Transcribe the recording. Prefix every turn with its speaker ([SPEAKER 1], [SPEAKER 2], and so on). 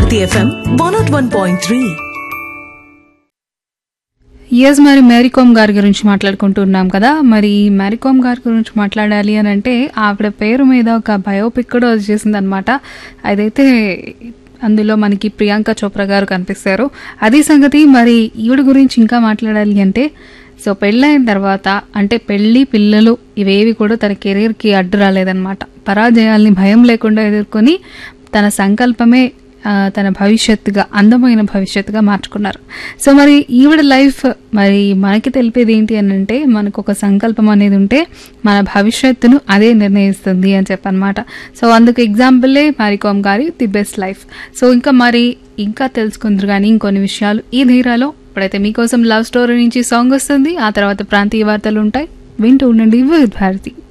[SPEAKER 1] Bharati FM one nought one point three
[SPEAKER 2] ఎస్ మరి మేరీకోమ్ గారి గురించి మాట్లాడుకుంటున్నాం కదా మరి మేరీకోమ్ గారి గురించి మాట్లాడాలి అని అంటే ఆవిడ పేరు మీద ఒక బయోపిక్ కూడా వచ్చేసింది అనమాట అదైతే అందులో మనకి ప్రియాంక చోప్రా గారు కనిపిస్తారు అది సంగతి మరి ఈవిడ గురించి ఇంకా మాట్లాడాలి అంటే సో పెళ్ళైన తర్వాత అంటే పెళ్ళి పిల్లలు ఇవేవి కూడా తన కెరీర్కి అడ్డు రాలేదన్నమాట పరాజయాల్ని భయం లేకుండా ఎదుర్కొని తన సంకల్పమే ఆ, తన భవిష్యత్తుగా అందమైన భవిష్యత్తుగా మార్చుకున్నారు సో మరి ఈవిడ లైఫ్ మరి మనకి తెలిపేది ఏంటి అని అంటే మనకు ఒక సంకల్పం అనేది ఉంటే మన భవిష్యత్తును అదే నిర్ణయిస్తుంది అని చెప్పనమాట సో అందుకు ఎగ్జాంపులే మారికోమ్ గారి ది బెస్ట్ లైఫ్ సో ఇంకా మరి ఇంకా తెలుసుకుందరు కానీ ఇంకొన్ని విషయాలు ఈ ధీరాలో ఇప్పుడైతే మీకోసం లవ్ స్టోరీ నుంచి సాంగ్ వస్తుంది ఆ తర్వాత ప్రాంతీయ వార్తలు ఉంటాయి వింటూ ఉండండి విత్ భారతి